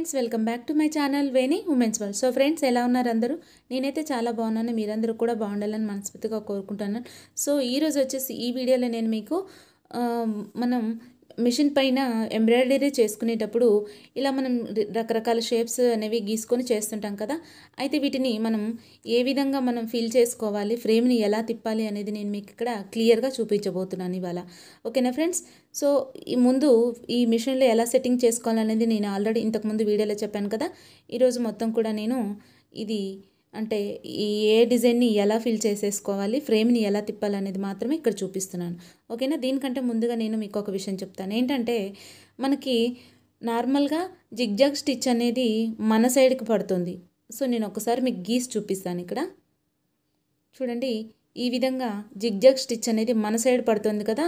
friends welcome back to my channel వేణి women's world so friends ఎలా ఉన్నారు అందరూ నేనైతే చాలా బాగున్నాను మీరందరూ కూడా బాగుండాలని మనస్ఫూర్తిగా కోరుకుంటున్నాను సో ఈరోజు వచ్చేసి ఈ వీడియోలో నేను మీకు ఆ, మనం మిషన్ పైన ఎంబ్రాయిడరీ చేసుకునేటప్పుడు ఇలా మనం రి- రకరకాల షేప్స్ అనేవి గీసుకొని చేస్తుంటాం కదా అయితే వీటిని మనం ఏ విధంగా మనం ఫిల్ చేసుకోవాలి ఫ్రేమ్ని ఎలా తిప్పాలి అనేది నేను మీకు ఇక్కడ క్లియర్గా చూపించబోతున్నాను ఇవాళ ఓకేనా ఫ్రెండ్స్ సో ఈ ముందు ఈ మిషన్లో ఎలా సెట్టింగ్ చేసుకోవాలనేది నేను ఆల్రెడీ ఇంతకుముందు వీడియోలో చెప్పాను కదా ఈరోజు మొత్తం కూడా నేను ఇది అంటే ఈ ఏ డిజైన్ని ఎలా ఫిల్ చేసేసుకోవాలి ఫ్రేమ్ని ఎలా తిప్పాలనేది మాత్రమే ఇక్కడ చూపిస్తున్నాను ఓకేనా దీనికంటే ముందుగా నేను మీకు ఒక విషయం చెప్తాను ఏంటంటే మనకి నార్మల్గా జిగ్జాగ్ స్టిచ్ అనేది మన సైడ్కి పడుతుంది సో నేను ఒకసారి మీకు గీసి చూపిస్తాను ఇక్కడ చూడండి ఈ విధంగా జిగ్జాగ్ స్టిచ్ అనేది మన సైడ్ పడుతుంది కదా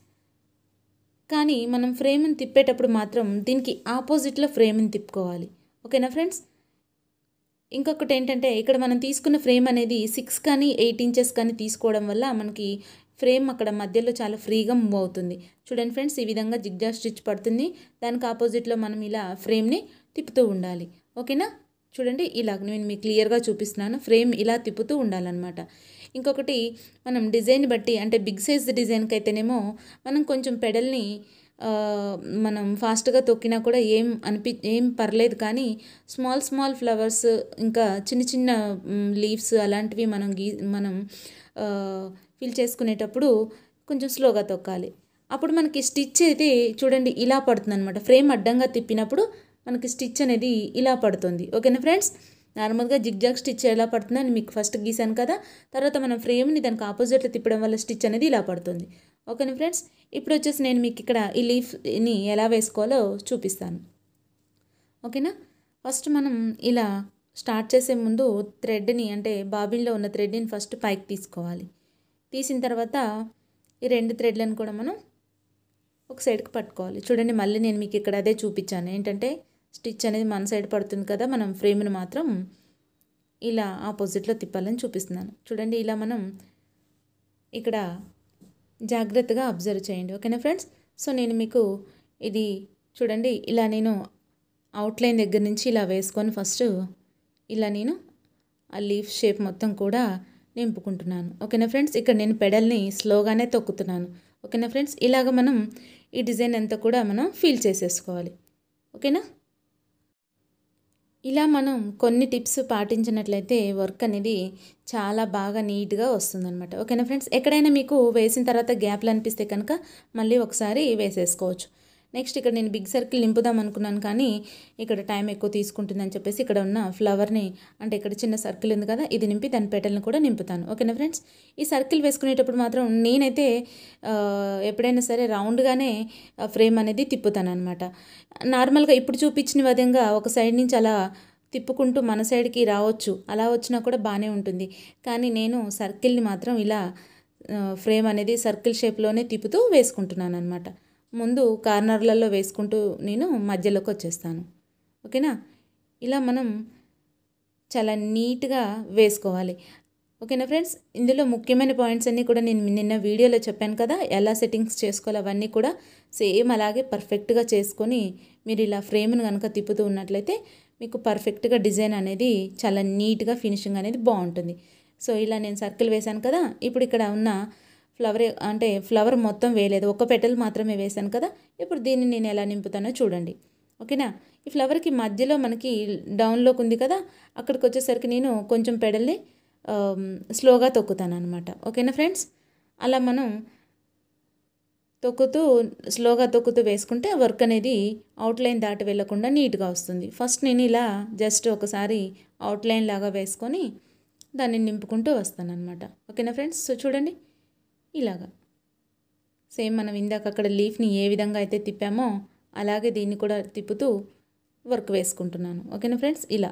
కానీ మనం ఫ్రేమ్ని తిప్పేటప్పుడు మాత్రం దీనికి ఆపోజిట్లో ఫ్రేమ్ని తిప్పుకోవాలి ఓకేనా ఫ్రెండ్స్ ఇంకొకటి ఏంటంటే ఇక్కడ మనం తీసుకున్న ఫ్రేమ్ అనేది సిక్స్ కానీ ఎయిట్ ఇంచెస్ కానీ తీసుకోవడం వల్ల మనకి ఫ్రేమ్ అక్కడ మధ్యలో చాలా ఫ్రీగా మూవ్ అవుతుంది చూడండి ఫ్రెండ్స్ ఈ విధంగా జిగ్జా స్టిచ్ పడుతుంది దానికి ఆపోజిట్లో మనం ఇలా ఫ్రేమ్ని తిప్పుతూ ఉండాలి ఓకేనా చూడండి ఇలా నేను మీకు క్లియర్గా చూపిస్తున్నాను ఫ్రేమ్ ఇలా తిప్పుతూ ఉండాలన్నమాట ఇంకొకటి మనం డిజైన్ బట్టి అంటే బిగ్ సైజ్ డిజైన్కి అయితేనేమో మనం కొంచెం పెడల్ని ఆ, మనం ఫాస్ట్గా తొక్కినా కూడా ఏం అనిపి ఏం పర్లేదు కానీ స్మాల్ స్మాల్ ఫ్లవర్స్ ఇంకా చిన్న చిన్న లీవ్స్ అలాంటివి మనం గీ మనం ఫిల్ చేసుకునేటప్పుడు కొంచెం స్లోగా తొక్కాలి అప్పుడు మనకి స్టిచ్ అయితే చూడండి ఇలా పడుతుంది అనమాట ఫ్రేమ్ అడ్డంగా తిప్పినప్పుడు మనకి స్టిచ్ అనేది ఇలా పడుతుంది ఓకేనా ఫ్రెండ్స్ నార్మల్గా జిగ్జాగ్ స్టిచ్ ఎలా పడుతుందో అని మీకు ఫస్ట్ గీసాను కదా తర్వాత మనం ఫ్రేమ్ని దానికి ఆపోజిట్లో తిప్పడం వల్ల స్టిచ్ అనేది ఇలా పడుతుంది ఓకేనా ఫ్రెండ్స్ ఇప్పుడు వచ్చేసి నేను మీకు ఇక్కడ ఈ లీఫ్ని ఎలా వేసుకోవాలో చూపిస్తాను ఓకేనా ఫస్ట్ మనం ఇలా స్టార్ట్ చేసే ముందు థ్రెడ్ని అంటే బాబిన్లో ఉన్న థ్రెడ్ని ఫస్ట్ పైకి తీసుకోవాలి తీసిన తర్వాత ఈ రెండు థ్రెడ్లను కూడా మనం ఒక సైడ్కి పట్టుకోవాలి చూడండి మళ్ళీ నేను మీకు ఇక్కడ అదే చూపించాను ఏంటంటే స్టిచ్ అనేది మన సైడ్ పడుతుంది కదా మనం ఫ్రేమ్ని మాత్రం ఇలా ఆపోజిట్లో తిప్పాలని చూపిస్తున్నాను చూడండి ఇలా మనం ఇక్కడ జాగ్రత్తగా అబ్జర్వ్ చేయండి ఓకేనా ఫ్రెండ్స్ సో నేను మీకు ఇది చూడండి ఇలా నేను అవుట్లైన్ దగ్గర నుంచి ఇలా వేసుకొని ఫస్ట్ ఇలా నేను ఆ లీఫ్ షేప్ మొత్తం కూడా నింపుకుంటున్నాను ఓకేనా ఫ్రెండ్స్ ఇక్కడ నేను పెడల్ని స్లోగానే తొక్కుతున్నాను ఓకేనా ఫ్రెండ్స్ ఇలాగ మనం ఈ డిజైన్ అంతా కూడా మనం ఫీల్ చేసేసుకోవాలి ఓకేనా ఇలా మనం కొన్ని టిప్స్ పాటించినట్లయితే వర్క్ అనేది చాలా బాగా నీట్గా వస్తుందన్నమాట ఓకేనా ఫ్రెండ్స్ ఎక్కడైనా మీకు వేసిన తర్వాత గ్యాప్లు అనిపిస్తే కనుక మళ్ళీ ఒకసారి వేసేసుకోవచ్చు నెక్స్ట్ ఇక్కడ నేను బిగ్ సర్కిల్ నింపుదాం అనుకున్నాను కానీ ఇక్కడ టైం ఎక్కువ తీసుకుంటుందని చెప్పేసి ఇక్కడ ఉన్న ఫ్లవర్ని అంటే ఇక్కడ చిన్న సర్కిల్ ఉంది కదా ఇది నింపి దాని పెటల్ని కూడా నింపుతాను ఓకేనా ఫ్రెండ్స్ ఈ సర్కిల్ వేసుకునేటప్పుడు మాత్రం నేనైతే ఆ, ఎప్పుడైనా సరే రౌండ్గానే ఫ్రేమ్ అనేది తిప్పుతాను అనమాట నార్మల్గా ఇప్పుడు చూపించిన విధంగా ఒక సైడ్ నుంచి అలా తిప్పుకుంటూ మన సైడ్కి రావచ్చు అలా వచ్చినా కూడా బాగానే ఉంటుంది కానీ నేను సర్కిల్ని మాత్రం ఇలా ఆ, ఫ్రేమ్ అనేది సర్కిల్ షేప్లోనే తిప్పుతూ వేసుకుంటున్నాను అనమాట ముందు కార్నర్లలో వేసుకుంటూ నేను మధ్యలోకి వచ్చేస్తాను ఓకేనా ఇలా మనం చాలా నీట్గా వేసుకోవాలి ఓకేనా ఫ్రెండ్స్ ఇందులో ముఖ్యమైన పాయింట్స్ అన్నీ కూడా నేను నిన్న వీడియోలో చెప్పాను కదా ఎలా సెట్టింగ్స్ చేసుకోవాలి అవన్నీ కూడా సేమ్ అలాగే పర్ఫెక్ట్గా చేసుకొని మీరు ఇలా ఫ్రేమ్ను కనుక తిప్పుతూ ఉన్నట్లయితే మీకు పర్ఫెక్ట్గా డిజైన్ అనేది చాలా నీట్గా ఫినిషింగ్ అనేది బాగుంటుంది సో ఇలా నేను సర్కిల్ వేశాను కదా ఇప్పుడు ఇక్కడ ఉన్న ఫ్లవర్ అంటే ఫ్లవర్ మొత్తం వేయలేదు ఒక పెటల్ మాత్రమే వేశాను కదా ఇప్పుడు దీన్ని నేను ఎలా నింపుతానో చూడండి ఓకేనా ఈ ఫ్లవర్కి మధ్యలో మనకి డౌన్లోకి ఉంది కదా అక్కడికి వచ్చేసరికి నేను కొంచెం పెడల్ని ఆమ్, స్లోగా తొక్కుతాను అనమాట ఓకేనా ఫ్రెండ్స్ అలా మనం తొక్కుతూ స్లోగా తొక్కుతూ వేసుకుంటే వర్క్ అనేది అవుట్లైన్ దాటి వెళ్ళకుండా నీట్గా వస్తుంది ఫస్ట్ నేను ఇలా జస్ట్ ఒకసారి అవుట్లైన్ లాగా వేసుకొని దాన్ని నింపుకుంటూ వస్తాను అనమాట ఓకేనా ఫ్రెండ్స్ సో చూడండి ఇలాగా సేమ్ మనం ఇందాక అక్కడ లీఫ్ని ఏ విధంగా అయితే తిప్పామో అలాగే దీన్ని కూడా తిప్పుతూ వర్క్ వేసుకుంటున్నాను ఓకేనా ఫ్రెండ్స్ ఇలా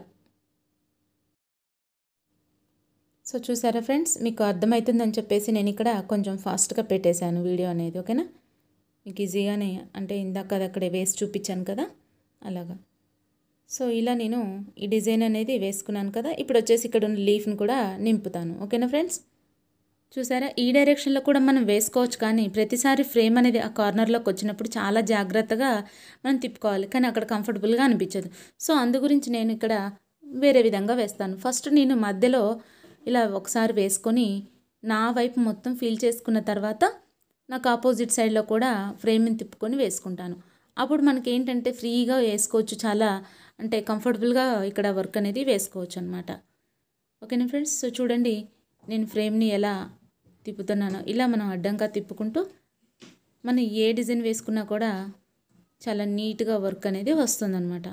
సో చూసారా ఫ్రెండ్స్ మీకు అర్థమవుతుందని చెప్పేసి నేను ఇక్కడ కొంచెం ఫాస్ట్గా పెట్టేశాను వీడియో అనేది ఓకేనా మీకు ఈజీగానే అంటే ఇందాక అది అక్కడే వేసి చూపించాను కదా అలాగా సో ఇలా నేను ఈ డిజైన్ అనేది వేసుకున్నాను కదా ఇప్పుడు వచ్చేసి ఇక్కడ ఉన్న లీఫ్ని కూడా నింపుతాను ఓకేనా ఫ్రెండ్స్ చూసారా ఈ డైరెక్షన్లో కూడా మనం వేసుకోవచ్చు కానీ ప్రతిసారి ఫ్రేమ్ అనేది ఆ కార్నర్లోకి వచ్చినప్పుడు చాలా జాగ్రత్తగా మనం తిప్పుకోవాలి కానీ అక్కడ కంఫర్టబుల్గా అనిపించదు సో అందు గురించి నేను ఇక్కడ వేరే విధంగా వేస్తాను ఫస్ట్ నేను మధ్యలో ఇలా ఒకసారి వేసుకొని నా వైపు మొత్తం ఫీల్ చేసుకున్న తర్వాత నాకు ఆపోజిట్ సైడ్లో కూడా ఫ్రేమ్ని తిప్పుకొని వేసుకుంటాను అప్పుడు మనకి ఏంటంటే ఫ్రీగా వేసుకోవచ్చు చాలా అంటే కంఫర్టబుల్గా ఇక్కడ వర్క్ అనేది వేసుకోవచ్చు అనమాట ఓకేనా ఫ్రెండ్స్ సో చూడండి నేను ఫ్రేమ్ని ఎలా తిప్పుతున్నానో ఇలా మనం అడ్డంగా తిప్పుకుంటూ మనం ఏ డిజైన్ వేసుకున్నా కూడా చాలా నీట్గా వర్క్ అనేది వస్తుందన్నమాట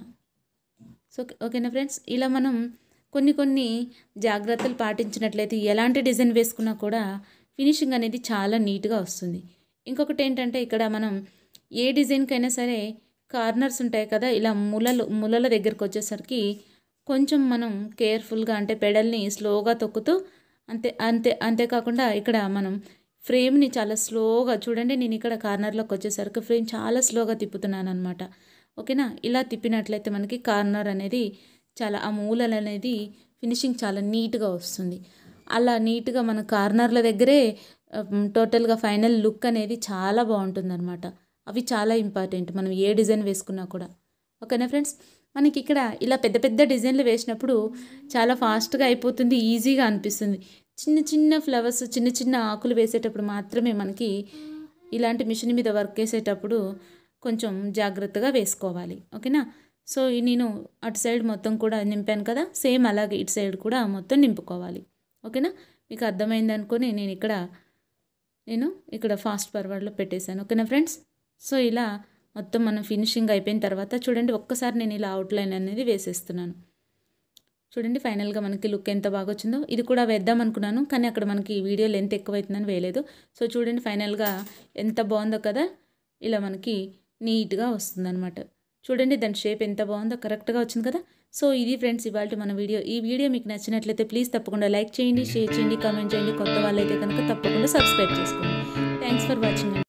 సో ఓకేనా ఫ్రెండ్స్ ఇలా మనం కొన్ని కొన్ని జాగ్రత్తలు పాటించినట్లయితే ఎలాంటి డిజైన్ వేసుకున్నా కూడా ఫినిషింగ్ అనేది చాలా నీట్గా వస్తుంది ఇంకొకటి ఏంటంటే ఇక్కడ మనం ఏ డిజైన్కైనా సరే కార్నర్స్ ఉంటాయి కదా ఇలా ములలు ములల దగ్గరకు వచ్చేసరికి కొంచెం మనం కేర్ఫుల్గా అంటే పెడల్ని స్లోగా తొక్కుతూ అంతే అంతే అంతేకాకుండా ఇక్కడ మనం ఫ్రేమ్ని చాలా స్లోగా చూడండి నేను ఇక్కడ కార్నర్లోకి వచ్చేసరికి ఫ్రేమ్ చాలా స్లోగా తిప్పుతున్నాను అనమాట ఓకేనా ఇలా తిప్పినట్లయితే మనకి కార్నర్ అనేది చాలా ఆ మూలలు అనేది ఫినిషింగ్ చాలా నీట్గా వస్తుంది అలా నీట్గా మన కార్నర్ల దగ్గరే టోటల్గా ఫైనల్ లుక్ అనేది చాలా బాగుంటుంది అవి చాలా ఇంపార్టెంట్ మనం ఏ డిజైన్ వేసుకున్నా కూడా ఓకేనా ఫ్రెండ్స్ మనకి ఇక్కడ ఇలా పెద్ద పెద్ద డిజైన్లు వేసినప్పుడు చాలా ఫాస్ట్గా అయిపోతుంది ఈజీగా అనిపిస్తుంది చిన్న చిన్న ఫ్లవర్స్ చిన్న చిన్న ఆకులు వేసేటప్పుడు మాత్రమే మనకి ఇలాంటి మిషన్ మీద వర్క్ చేసేటప్పుడు కొంచెం జాగ్రత్తగా వేసుకోవాలి ఓకేనా సో ఈ నేను అటు సైడ్ మొత్తం కూడా నింపాను కదా సేమ్ అలాగే ఇటు సైడ్ కూడా మొత్తం నింపుకోవాలి ఓకేనా మీకు అర్థమైంది అనుకొని నేను ఇక్కడ నేను ఇక్కడ ఫాస్ట్ ఫార్వర్డ్లో పెట్టేశాను ఓకేనా ఫ్రెండ్స్ సో ఇలా మొత్తం మనం ఫినిషింగ్ అయిపోయిన తర్వాత చూడండి ఒక్కసారి నేను ఇలా అవుట్లైన్ అనేది వేసేస్తున్నాను చూడండి ఫైనల్గా మనకి లుక్ ఎంత బాగా వచ్చిందో ఇది కూడా వేద్దాం అనుకున్నాను కానీ అక్కడ మనకి వీడియో లెంత్ ఎక్కువైతుందని వేయలేదు సో చూడండి ఫైనల్గా ఎంత బాగుందో కదా ఇలా మనకి నీట్గా వస్తుందన్నమాట చూడండి దాని షేప్ ఎంత బాగుందో కరెక్ట్గా వచ్చింది కదా సో ఇది ఫ్రెండ్స్ ఇవాళ మన వీడియో ఈ వీడియో మీకు నచ్చినట్లయితే ప్లీజ్ తప్పకుండా లైక్ చేయండి షేర్ చేయండి కామెంట్ చేయండి కొత్త వాళ్ళైతే కనుక తప్పకుండా సబ్స్క్రైబ్ చేసుకోండి థ్యాంక్స్ ఫర్ వాచింగ్